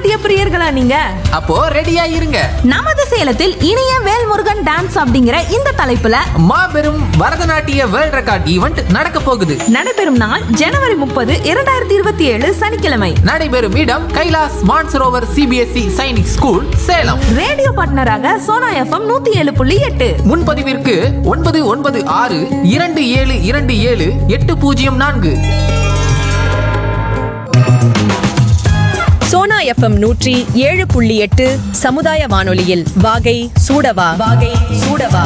பரதநாட்டிய பிரியர்களா நீங்க அப்போ ரெடியா இருங்க நமது சேலத்தில் இனிய வேல்முருகன் டான்ஸ் அப்படிங்கிற இந்த தலைப்புல மாபெரும் பரதநாட்டிய வேர்ல்ட் ரெக்கார்ட் ஈவெண்ட் நடக்க போகுது நடைபெறும் நாள் ஜனவரி முப்பது இரண்டாயிரத்தி இருபத்தி ஏழு சனிக்கிழமை நடைபெறும் இடம் Kailash Mansarovar CBSE Sainik school Salem radio பார்ட்னராக சோனா எஃப்எம் நூத்தி ஏழு புள்ளி எட்டு முன்பதிவிற்கு ஒன்பது ஒன்பது ஆறு இரண்டு ஏழு இரண்டு ஏழு எட்டு பூஜ்ஜியம் நான்கு சோனா எஃப்எம் நூற்றி ஏழு புள்ளி எட்டு சமுதாய வானொலியில் வாகை சூடவா வாகை சூடவா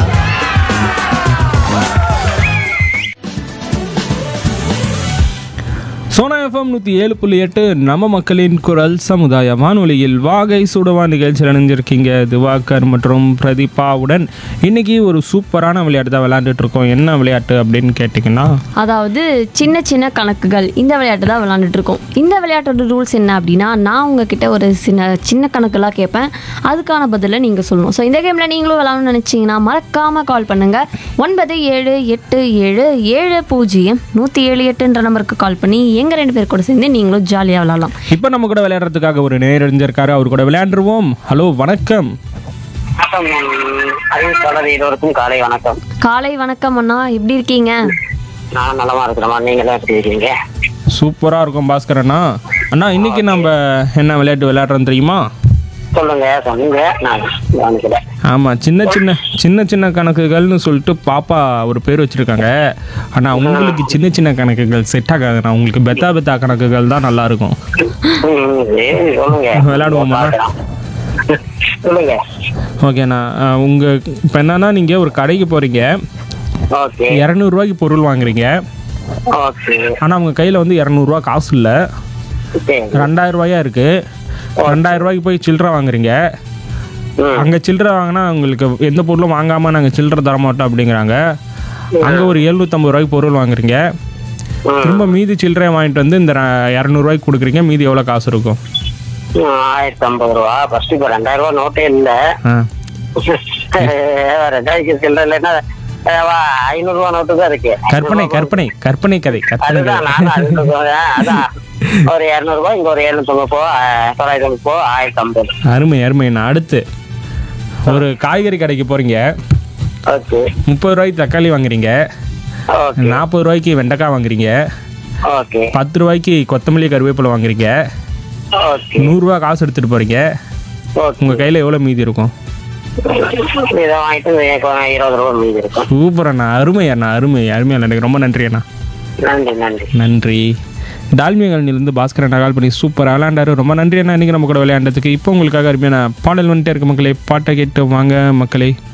சோனா எஃப்எம் நூற்றி ஏழு புள்ளி எட்டு நம்ம மக்களின் குரல் சமுதாய வானொலியில் வாகை சுடவா நிகழ்ச்சியில் இணைஞ்சிருக்கீங்க திவாகர் மற்றும் பிரதீபாவுடன் இன்னைக்கு ஒரு சூப்பரான விளையாட்டு தான் விளையாண்டுட்டு இருக்கோம் என்ன விளையாட்டு அப்படின்னு கேட்டிங்கன்னா அதாவது சின்ன சின்ன கணக்குகள் இந்த விளையாட்டு தான் விளாண்டுட்டு இருக்கோம் இந்த விளையாட்டோட ரூல்ஸ் என்ன அப்படின்னா நான் உங்ககிட்ட ஒரு சின்ன சின்ன கணக்கெல்லாம் கேட்பேன் அதுக்கான பதிலை நீங்கள் சொல்லணும் ஸோ இந்த கேமில் நீங்களும் விளாடணும்னு நினச்சிங்கன்னா மறக்காமல் கால் பண்ணுங்கள் ஒன்பது ஏழு எட்டு ஏழு ஏழு பூஜ்ஜியம் நூற்றி ஏழு எட்டுன்ற நம்பருக்கு கால் பண்ணி எங்கள் ரெண்டு பேர் கூட சேர்ந்து நீங்களும் ஜாலியாக விளாட்லாம் இப்போ நம்ம கூட விளையாடுறதுக்காக ஒரு நேரறிஞ்சிருக்காரு அவர் கூட விளையாண்டுருவோம் ஹலோ வணக்கம் வணக்கம் அறிவு தொடர் இருவருக்கும் காலை வணக்கம் காலை வணக்கம் அண்ணா எப்படி இருக்கீங்க நான் நலமா இருக்கிறேம்மா நீங்களும் எப்படி இருக்கீங்க சூப்பராக இருக்கும் பாஸ்கர் அண்ணா அண்ணா இன்னைக்கு நம்ம என்ன விளையாட்டு விளையாடுறோம் தெரியுமா சொல்லுங்க சொன்னீங்க நான் கவனிக்கல ஆமாம் சின்ன சின்ன சின்ன சின்ன கணக்குகள்னு சொல்லிட்டு பாப்பா ஒரு பேர் வச்சுருக்காங்க ஆனால் உங்களுக்கு சின்ன சின்ன கணக்குகள் செட் ஆகாதுண்ணா உங்களுக்கு பெத்தா பெத்தா கணக்குகள் தான் நல்லாயிருக்கும் ம், ம், சரி, சொல்லுங்க விளையாடுவோமா? பார்க்கலாம். சொல்லுங்க ஓகேண்ணா உங்கள் இப்போ என்னன்னா நீங்கள் ஒரு கடைக்கு போகிறீங்க ஓகே இரநூறுவாய்க்கு பொருள் வாங்குறீங்க ஓகே ஆனால் உங்கள் கையில் வந்து இரநூறுவா காசு இல்லை சரி ரெண்டாயிரம் ரூபாயா இருக்குது ரெண்டாயிரம் ரூபாய்க்கு போய் சில்லறை வாங்குறீங்க ம், அங்கே சில்லறை வாங்கினா உங்களுக்கு எந்த பொருளும் வாங்காமல் நாங்கள் சில்லறை தர மாட்டோம் அப்படிங்கிறாங்க அங்கே ஒரு எழுநூற்றம்பது ரூபாய்க்கு பொருள் வாங்குறீங்க ம். திரும்ப மீதி சில்லறையை வாங்கிட்டு வந்து இந்த ர- இரநூறுவாய்க்கு கொடுக்குறீங்க மீதி எவ்வளோ காசு இருக்கும் ம், ஆயிரத்தி ஐம்பது ரூபா ஃபர்ஸ்ட் இப்போ ரெண்டாயிரம் ரூபா நோட்டே இல்ல ஆ ரெண்டாயிரத்தி சில்லற இல்லைன்னா ஐநூறு ரூபா நோட்டு தான் இருக்கு கற்பனை கற்பனை கற்பனை கதை கற்பனை அதுதான் கதை நானும் அது சொல்றேன். அதான் ஒரு இரநூறு ரூபாய் இங்க ஒரு எழுநூத்தி போ தொள்ளாயிரத்தி போ ஆயிரத்தி ஐம்பது அருமை அருமை நான் அடுத்து ஒரு காய்கறி கடைக்கு போகிறீங்க ஓகே முப்பது ரூபாய்க்கு தக்காளி வாங்குறீங்க ஓகே நாற்பது ரூபாய்க்கு வெண்டைக்காய் வாங்குறீங்க ஓகே பத்து ரூபாய்க்கு கொத்தமல்லி கருவேப்பிலை வாங்குறீங்க ஓகே நூறுரூவா காசு எடுத்துகிட்டு போகிறீங்க ஓகே உங்கள் கையில் எவ்வளோ மீதி இருக்கும் இதை வாங்கிட்டு எனக்கு ஒரு இருபது ரூபா மீதி இருக்கும் சூப்பர் அண்ணா அருமை அண்ணா அருமை அருமையா எனக்கு ரொம்ப நன்றி அண்ணா நன்றி நன்றி நன்றி டால்மியகல்னிலிருந்து பாஸ்கர் அண்ணா கால் பண்ணி சூப்பராக விளையாண்டாரு ரொம்ப நன்றி அண்ணா இன்றைக்கி நம்ம கூட விளையாண்டதுக்கு இப்போ உங்களுக்காக அருமையான பாடல் வந்துட்டே இருக்கு மக்களே பாட்டை கேட்டு வாங்க மக்களே